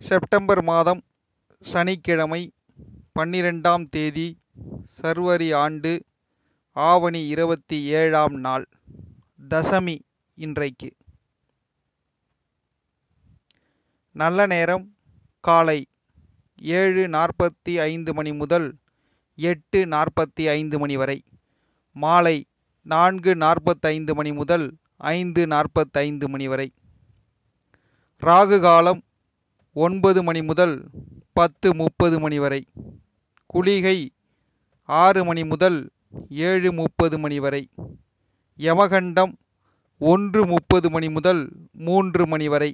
September மாதம் சனிக்கிழமை பன்னிரெண்டாம் தேதி சர்வரி ஆண்டு ஆவணி இருபத்தி ஏழாம் நாள் தசமி இன்றைக்கு நல்ல நேரம் காலை ஏழு நாற்பத்தி ஐந்து மணி முதல் எட்டு நாற்பத்தி ஐந்து மணி வரை மாலை நான்கு நாற்பத்தைந்து மணி முதல் ஐந்து நாற்பத்தைந்து மணி வரை ராகு காலம் ஒன்பது மணி முதல் பத்து முப்பது மணி வரை குளிகை ஆறு மணி முதல் ஏழு முப்பது மணி வரை யமகண்டம் ஒன்று முப்பது மணி முதல் மூன்று மணி வரை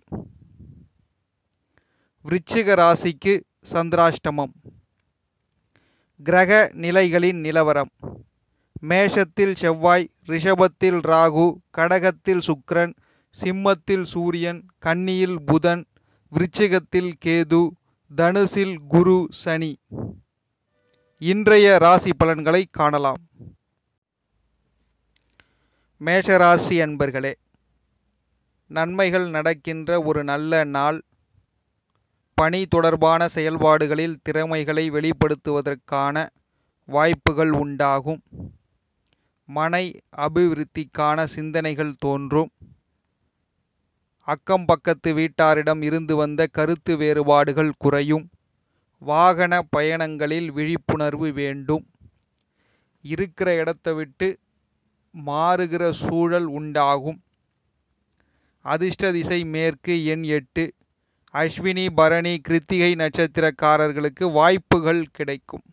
விருச்சிக ராசிக்கு சந்திராஷ்டமம் கிரக நிலைகளின் நிலவரம் மேஷத்தில் செவ்வாய் ரிஷபத்தில் ராகு கடகத்தில் சுக்கிரன் சிம்மத்தில் சூரியன் கன்னியில் புதன் விருச்சிகத்தில் கேது தனுசில் குரு சனி இன்றைய ராசி பலன்களை காணலாம் மேஷராசி அன்பர்களே நன்மைகள் நடக்கின்ற ஒரு நல்ல நாள் பணி தொடர்பான செயல்பாடுகளில் திறமைகளை வெளிப்படுத்துவதற்கான வாய்ப்புகள் உண்டாகும் மனை அபிவிருத்திக்கான சிந்தனைகள் தோன்றும் அக்கம் பக்கத்து வீட்டாரிடம் இருந்து வந்த கருத்து வேறுபாடுகள் குறையும் வாகன பயணங்களில் விழிப்புணர்வு வேண்டும் இருக்கிற இடத்தை விட்டு மாறுகிற சூழல் உண்டாகும் அதிர்ஷ்ட திசை மேற்கு எண் எட்டு அஸ்வினி பரணி கிருத்திகை நட்சத்திரக்காரர்களுக்கு வாய்ப்புகள் கிடைக்கும்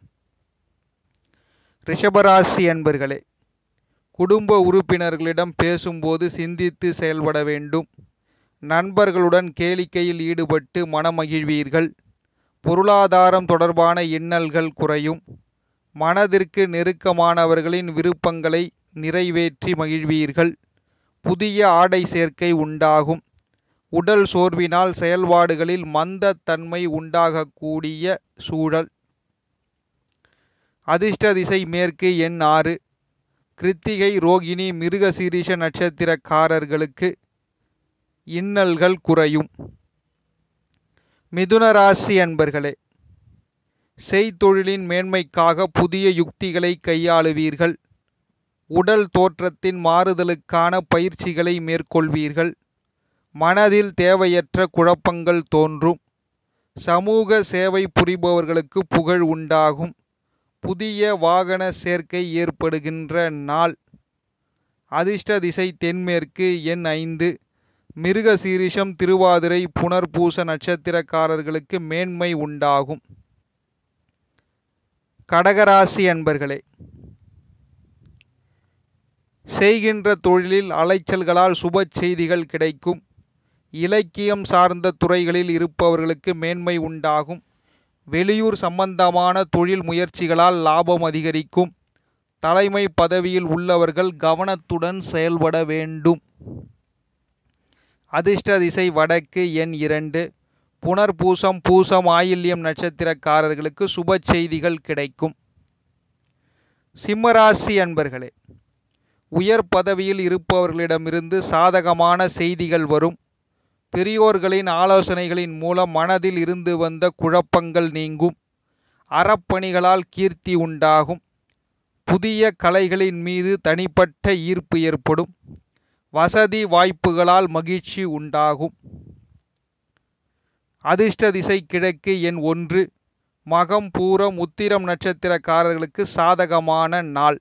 ரிஷபராசி அன்பர்களே குடும்ப உறுப்பினர்களிடம் பேசும்போது சிந்தித்து செயல்பட வேண்டும் நண்பர்களுடன் கேளிக்கையில் ஈடுபட்டு மனமகிழ்வீர்கள் பொருளாதாரம் தொடர்பான இன்னல்கள் குறையும் மனதிற்கு நெருக்கமானவர்களின் விருப்பங்களை நிறைவேற்றி மகிழ்வீர்கள் புதிய ஆடை சேர்க்கை உண்டாகும் உடல் சோர்வினால் செயல்பாடுகளில் மந்தத்தன்மை உண்டாகக்கூடிய சூழல் அதிர்ஷ்ட திசை மேற்கு எண் ஆறு கிருத்திகை ரோகிணி மிருகசீரிஷ நட்சத்திரக்காரர்களுக்கு இன்னல்கள் குறையும் மிதுன ராசி அன்பர்களே செய்தொழிலின் மேன்மைக்காக புதிய யுக்திகளை கையாளுவீர்கள் உடல் தோற்றத்தின் மாறுதலுக்கான பயிற்சிகளை மேற்கொள்வீர்கள் மனதில் தேவையற்ற குழப்பங்கள் தோன்றும் சமூக சேவை புரிபவர்களுக்கு புகழ் உண்டாகும் புதிய வாகன சேர்க்கை ஏற்படுகின்ற நாள் அதிர்ஷ்ட திசை தென்மேற்கு எண் ஐந்து மிருகசீரிஷம் திருவாதிரை புனர்பூச நட்சத்திரக்காரர்களுக்கு மேன்மை உண்டாகும் கடகராசி அன்பர்களே செய்கின்ற தொழிலில் அலைச்சல்களால் சுப செய்திகள் கிடைக்கும் இலக்கியம் சார்ந்த துறைகளில் இருப்பவர்களுக்கு மேன்மை உண்டாகும் வெளியூர் சம்பந்தமான தொழில் முயற்சிகளால் லாபம் அதிகரிக்கும் தலைமை பதவியில் உள்ளவர்கள் கவனத்துடன் செயல்பட வேண்டும் அதிர்ஷ்ட திசை வடக்கு எண் இரண்டு புனர்பூசம் பூசம் ஆயில்யம் நட்சத்திரக்காரர்களுக்கு சுப செய்திகள் கிடைக்கும் சிம்மராசி அன்பர்களே உயர் பதவியில் இருப்பவர்களிடமிருந்து சாதகமான செய்திகள் வரும் பெரியோர்களின் ஆலோசனைகளின் மூலம் மனதில் இருந்து வந்த குழப்பங்கள் நீங்கும் அறப்பணிகளால் கீர்த்தி உண்டாகும் புதிய கலைகளின் மீது தனிப்பட்ட ஈர்ப்பு ஏற்படும் வசதி வாய்ப்புகளால் மகிழ்ச்சி உண்டாகும் அதிர்ஷ்ட திசை கிழக்கு எண் ஒன்று மகம் பூரம் உத்திரம் நட்சத்திரக்காரர்களுக்கு சாதகமான நாள்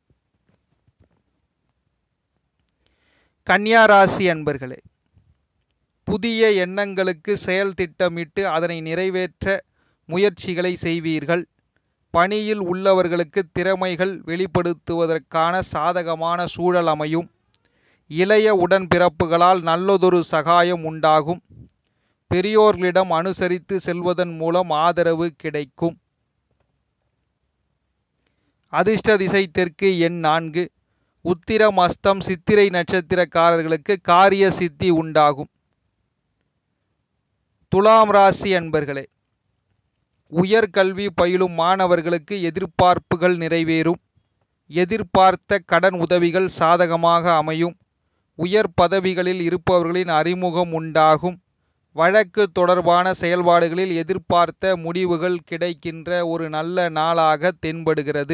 கன்னியா ராசி அன்பர்களே புதிய எண்ணங்களுக்கு செயல் திட்டமிட்டு அதனை நிறைவேற்ற முயற்சிகளை செய்வீர்கள் பணியில் உள்ளவர்களுக்கு திறமைகள் வெளிப்படுத்துவதற்கான சாதகமான சூழல் அமையும் இளைய உடன்பிறப்புகளால் நல்லதொரு சகாயம் உண்டாகும் பெரியோர்களிடம் அனுசரித்து செல்வதன் மூலம் ஆதரவு கிடைக்கும் அதிர்ஷ்ட திசை தெற்கு எண் நான்கு உத்திரம் அஸ்தம் சித்திரை நட்சத்திரக்காரர்களுக்கு காரிய சித்தி உண்டாகும் துலாம் ராசி அன்பர்களே உயர்கல்வி பயிலும் மாணவர்களுக்கு எதிர்பார்ப்புகள் நிறைவேறும் எதிர்பார்த்த கடன் உதவிகள் சாதகமாக அமையும் உயர் பதவிகளில் இருப்பவர்களின் அறிமுகம் உண்டாகும் வழக்கு தொடர்பான செயல்பாடுகளில் எதிர்பார்த்த முடிவுகள் கிடைக்கின்ற ஒரு நல்ல நாளாக தென்படுகிறது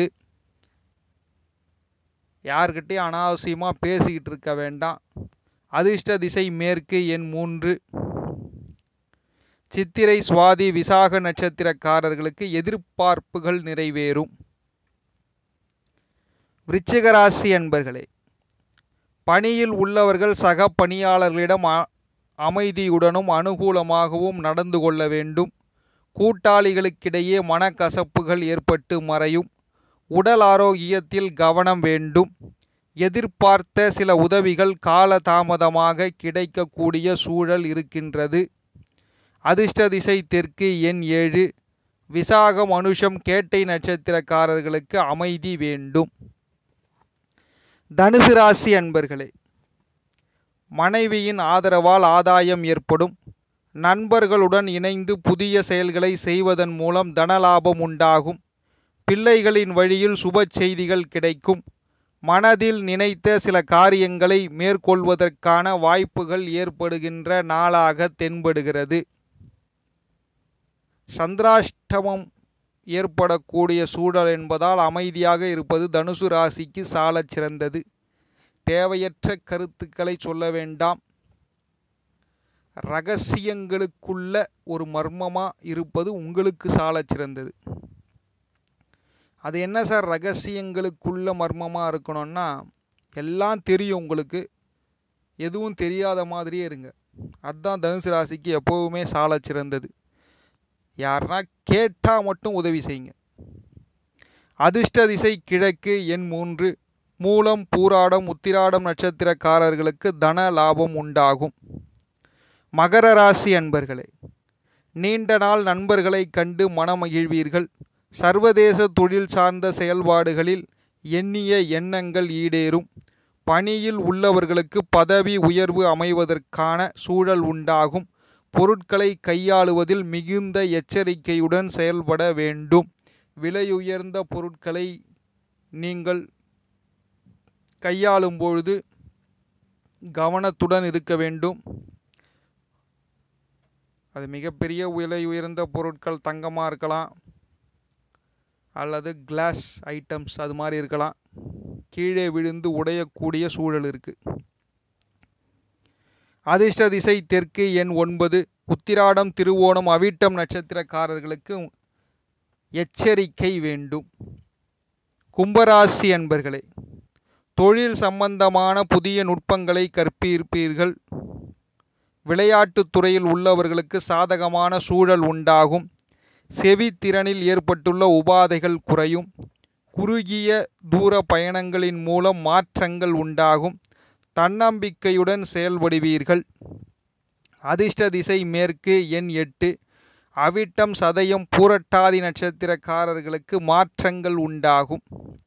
யார்கிட்டையும் அனாவசியமாக பேசிக்கிட்டு இருக்க வேண்டாம் அதிர்ஷ்ட திசை மேற்கு எண் மூன்று சித்திரை சுவாதி விசாக நட்சத்திரக்காரர்களுக்கு எதிர்பார்ப்புகள் நிறைவேறும் விருச்சிக ராசி அன்பர்களே பணியில் உள்ளவர்கள் சக பணியாளர்களிடம் அ- அமைதியுடனும் அனுகூலமாகவும் நடந்து கொள்ள வேண்டும் கூட்டாளிகளுக்கிடையே மனக்கசப்புகள் ஏற்பட்டு மறையும் உடல் ஆரோக்கியத்தில் கவனம் வேண்டும் எதிர்பார்த்த சில உதவிகள் காலதாமதமாக கிடைக்கக்கூடிய சூழல் இருக்கின்றது அதிர்ஷ்ட திசை தெற்கு எண் ஏழு விசாகம் அனுஷம் கேட்டை நட்சத்திரக்காரர்களுக்கு அமைதி வேண்டும் தனுசு ராசி அன்பர்களே மனைவியின் ஆதரவால் ஆதாயம் ஏற்படும் நண்பர்களுடன் இணைந்து புதிய செயல்களை செய்வதன் மூலம் தனலாபம் உண்டாகும் பிள்ளைகளின் வழியில் சுப செய்திகள் கிடைக்கும் மனதில் நினைத்த சில காரியங்களை மேற்கொள்வதற்கான வாய்ப்புகள் ஏற்படுகின்ற நாளாக தென்படுகிறது சந்திராஷ்டமம் ஏற்படக்கூடிய சூழல் என்பதால் அமைதியாக இருப்பது தனுசு ராசிக்கு சாலச் சிறந்தது தேவையற்ற கருத்துக்களை சொல்ல வேண்டாம் ரகசியங்களுக்குள்ள ஒரு மர்மமாக இருப்பது உங்களுக்கு சாலச் சிறந்தது அது என்ன சார் ரகசியங்களுக்குள்ள மர்மமாக இருக்கணும்னா எல்லாம் தெரியும் உங்களுக்கு எதுவும் தெரியாத மாதிரியே இருங்க அதுதான் தனுசு ராசிக்கு எப்போவுமே சாலச் சிறந்தது யாருன்னா கேட்டால் மட்டும் உதவி செய்யுங்க அதிர்ஷ்ட திசை கிழக்கு எண் மூன்று மூலம் பூராடம் உத்திராடம் நட்சத்திரக்காரர்களுக்கு தன லாபம் உண்டாகும் மகர ராசி அன்பர்களே நீண்ட நாள் நண்பர்களை கண்டு மனமகிழ்வீர்கள் சர்வதேச தொழில் சார்ந்த செயல்பாடுகளில் எண்ணிய எண்ணங்கள் ஈடேறும் பணியில் உள்ளவர்களுக்கு பதவி உயர்வு அமைவதற்கான சூழல் உண்டாகும் பொருட்களை கையாளுவதில் மிகுந்த எச்சரிக்கையுடன் செயல்பட வேண்டும் விலையுயர்ந்த பொருட்களை நீங்கள் கையாளும் பொழுது கவனத்துடன் இருக்க வேண்டும் அது மிகப்பெரிய விலை உயர்ந்த பொருட்கள் தங்கமாக இருக்கலாம் அல்லது கிளாஸ் ஐட்டம்ஸ் அது மாதிரி இருக்கலாம் கீழே விழுந்து உடையக்கூடிய சூழல் இருக்குது அதிர்ஷ்ட திசை தெற்கு எண் ஒன்பது உத்திராடம் திருவோணம் அவிட்டம் நட்சத்திரக்காரர்களுக்கு எச்சரிக்கை வேண்டும் கும்பராசி அன்பர்களே தொழில் சம்பந்தமான புதிய நுட்பங்களை கற்பிப்பீர்கள் விளையாட்டுத் துறையில் உள்ளவர்களுக்கு சாதகமான சூழல் உண்டாகும் செவித்திறனில் ஏற்பட்டுள்ள உபாதைகள் குறையும் குறுகிய தூர பயணங்களின் மூலம் மாற்றங்கள் உண்டாகும் தன்னம்பிக்கையுடன் செயல்படுவீர்கள் அதிர்ஷ்ட திசை மேற்கு எண் எட்டு அவிட்டம் சதயம் பூரட்டாதி நட்சத்திரக்காரர்களுக்கு மாற்றங்கள் உண்டாகும்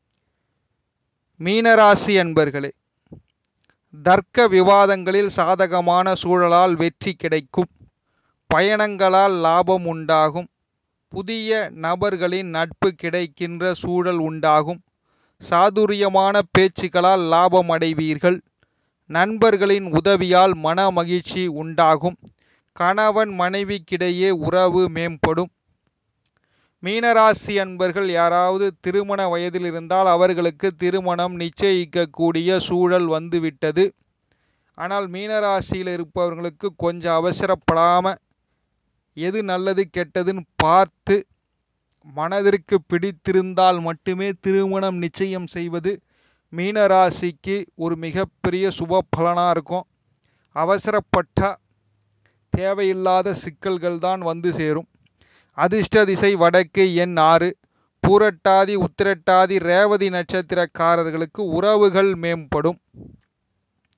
மீனராசி அன்பர்களே தர்க்க விவாதங்களில் சாதகமான சூழலால் வெற்றி கிடைக்கும் பயணங்களால் லாபம் உண்டாகும் புதிய நபர்களின் நட்பு கிடைக்கின்ற சூழல் உண்டாகும் சாதுரியமான பேச்சுக்களால் லாபம் அடைவீர்கள் நண்பர்களின் உதவியால் மன மகிழ்ச்சி உண்டாகும் கணவன் மனைவிக்கிடையே உறவு மேம்படும் மீனராசி அன்பர்கள் யாராவது திருமண வயதில் இருந்தால் அவர்களுக்கு திருமணம் நிச்சயிக்கக்கூடிய சூழல் வந்துவிட்டது ஆனால் மீனராசியில் இருப்பவர்களுக்கு கொஞ்சம் அவசரப்படாமல் எது நல்லது கெட்டதுன்னு பார்த்து மனதிற்கு பிடித்திருந்தால் மட்டுமே திருமணம் நிச்சயம் செய்வது மீனராசிக்கு ஒரு மிகப்பெரிய சுப பலனாக இருக்கும் அவசரப்பட்டால் தேவையில்லாத சிக்கல்கள் தான் வந்து சேரும் அதிர்ஷ்ட திசை வடக்கு எண் ஆறு பூரட்டாதி உத்திரட்டாதி ரேவதி நட்சத்திரக்காரர்களுக்கு உறவுகள் மேம்படும்